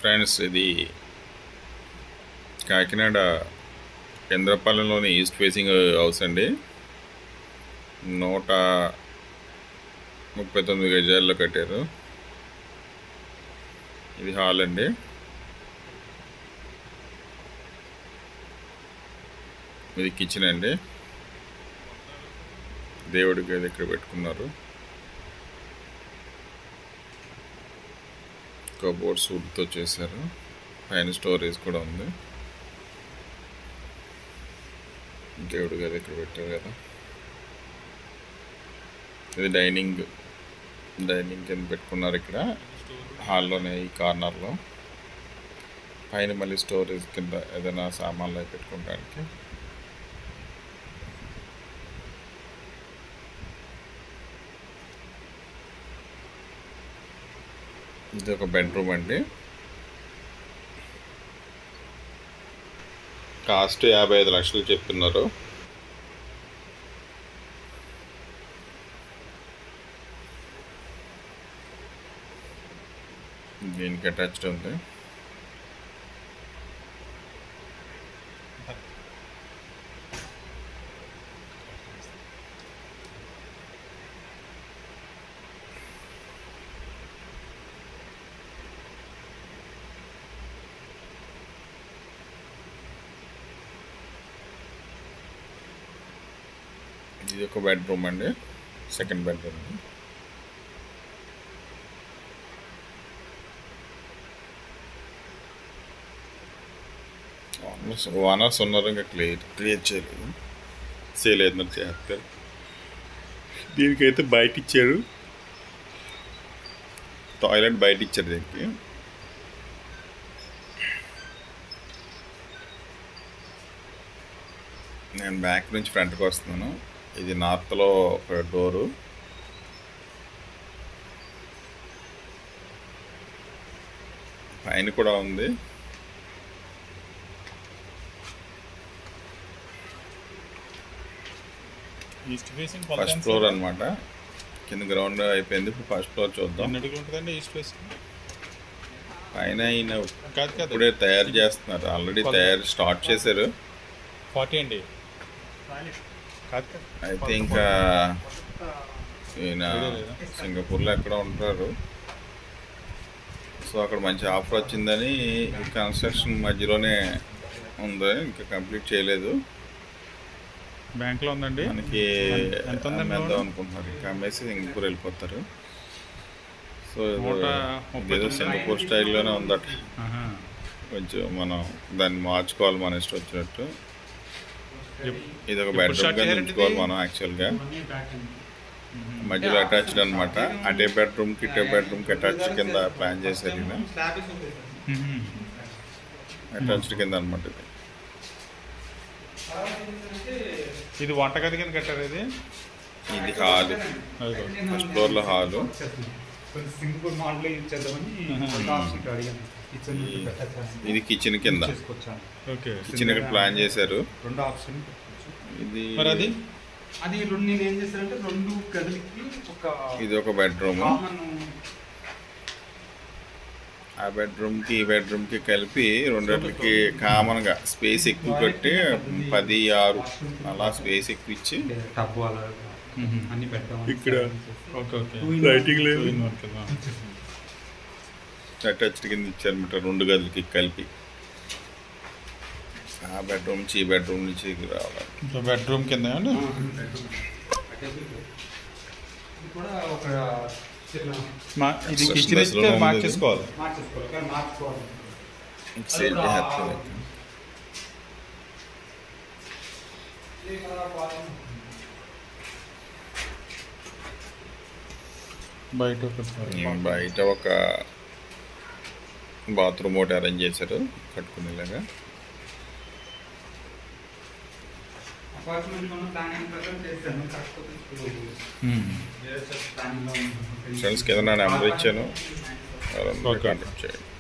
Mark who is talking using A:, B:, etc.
A: Friends ఇది కాకినాడ చంద్రపాలెంలోని east facing house అండి నూట ముప్పై తొమ్మిది గజాల్లో కట్టారు ఇది హాల్ అండి ఇది కిచెన్ అండి దేవుడి గది ఇక్కడ పెట్టుకున్నారు కబోర్డ్స్ వుడ్తో చేశారు పైన స్టోరేజ్ కూడా ఉంది దేవుడి గది ఇక్కడ పెట్టారు కదా ఇది డైనింగ్ డైనింగ్ కింద పెట్టుకున్నారు ఇక్కడ హాల్లోనే ఈ కార్నర్లో పైన మళ్ళీ స్టోరేజ్ కింద ఏదైనా సామాన్లు అవి పెట్టుకోవడానికి ఇది ఒక బెడ్రూమ్ అండి కాస్ట్ యాభై ఐదు లక్షలు చెప్తున్నారు దీనికి అటాచ్డ్ ఉంది ఇది ఒక బెడ్రూమ్ అండి సెకండ్ బెడ్రూమ్ ఓనర్స్ ఓనర్స్ ఉన్నారు ఇంకా క్లియర్ క్లియర్ చేయలేదు సేల్ అయినట్టు చేస్తారు దీనికైతే బయట ఇచ్చారు టాయిలెట్ బయట ఇచ్చారు దీనికి నేను బ్యాక్ నుంచి ఫ్రంట్కి వస్తున్నాను ఇది నార్త్లో ఒక డోరు పైన కూడా ఉంది
B: ఈస్ట్ ఫేసింగ్
A: ఫస్ట్ ఫ్లోర్ అనమాట కింద గ్రౌండ్ అయిపోయింది ఇప్పుడు ఫస్ట్ ఫ్లోర్ చూద్దాం
B: ఎన్ని అడుగులు ఉంటుందండి ఈస్ట్ ఫేసింగ్
A: పైన ఈయన
B: కాదు కాదు
A: ఇప్పుడే తయారు చేస్తున్నారు ఆల్రెడీ తయారు స్టార్ట్ చేశారు
B: ఫార్టీ అండి కాదు కాదు
A: అయితే ఇంకా ఈయన సింగపూర్లో ఎక్కడ ఉంటారు సో అక్కడ మంచి ఆఫర్ వచ్చిందని ఈ కన్స్ట్రక్షన్ మధ్యలోనే ఉంది ఇంకా కంప్లీట్ చేయలేదు
B: బ్యాంక్లో ఉందండి
A: మనకి
B: ఎంత ఉందండి
A: అమ్మేద్దాం
B: లోన్?
A: అనుకుంటున్నారు ఇంకా అమ్మేసి సింగపూర్ వెళ్ళిపోతారు సో
B: నూట ముప్పై
A: ఏదో
B: తొమ్మిది.
A: సింగపూర్ స్టైల్లోనే ఉందట
B: ఆహా.
A: కొంచెం మనం దాన్ని మార్చుకోవాలి మన ఇష్టం వచ్చినట్టు
B: ఎప్-
A: ఇది ఒక
B: ఎప్పుడు
A: బెడ్రూమ్
B: start
A: గా
B: చేయాలండి
A: ఉంచుకోవాలి
B: ఇది?
A: మనం యాక్చువల్గా మధ్యలో అటాచ్డ్ అనమాట అటే బెడ్రూమ్ కి ఇటే బెడ్రూమ్ కి అటాచ్ కింద ప్లాన్ చేశారు ఈయన
B: మ్మ్.
A: అటాచ్డ్ కింద అనమాట ఇది
B: ఇది వంటగది కింద కట్టారు ఇది
A: ఇది హాల్
B: అదిగో.
A: ఫస్ట్ ఫ్లోర్ లో హాల్
C: కొంచెం సింగపూర్ మోడల్ యూజ్ చేద్దామని ఒక ఆప్షన్ అడిగాను కిచెన్ పెట్టచ్చు
A: ఇది కిచెన్ కింద
C: చేసుకొచ్చాను
B: ఓకే
A: కిచెన్ ఇక్కడ ప్లాన్ చేశారు
C: రెండు ఆప్షన్ పెట్టుకోవచ్చు
A: ఇది
B: మరి అది
C: అది రెండు నేను ఏం చేశానంటే రెండు గదులకి ఒక
A: ఇది ఒక బెడ్రూమ్
C: కామన్
A: ఆ బెడ్రూమ్ కి ఈ బెడ్రూమ్ కి కలిపి రెండింటికి కామన్ గా స్పేస్ ఎక్కువ కట్టి పది ఆరు అలా స్పేస్ ఎక్కువ ఇచ్చి
C: టబ్ అలా
B: మ్మ్.
C: అన్ని పెడతాం
A: ఇక్కడ
B: ఓకే ఓకే
A: లైటింగ్ లేదు
B: ఇన్ వర్క్ కదా.
A: అటాచ్డ్ కింద ఇచ్చారనమాట రెండు గదులకి కలిపి ఆ బెడ్రూమ్ నుంచి ఈ బెడ్రూమ్ నుంచి ఇది రావాలి
B: సో బెడ్రూమ్ కింద అండి
C: ఇది కూడా ఒక చిన్న
B: మా ఇది
A: Bus-
B: కిచెన్
A: bus
B: ఇస్తే
A: లో ఉంది
B: మార్చేసుకోవాలి
C: మార్చేసుకోవాలి కానీ మార్చుకోవాలి
A: సేల్ చేస్తారు
B: బయట ఒకటి
A: బయట ఒక బాత్రూమ్ ఒకటి అరేంజ్ చేశారు కట్టుకునేలాగా
C: అపార్ట్మెంట్ లో ప్లానింగ్ ప్రకారం చేశాను కాకపోతే ఇప్పుడు
B: మ్మ్.
C: వేరే ప్లానింగ్ లో ఉంది.
A: ఫ్రెండ్స్ కింద నా నెంబర్ ఇచ్చాను ఎవరన్నా
B: Okay.
A: కాంటాక్ట్ చేయండి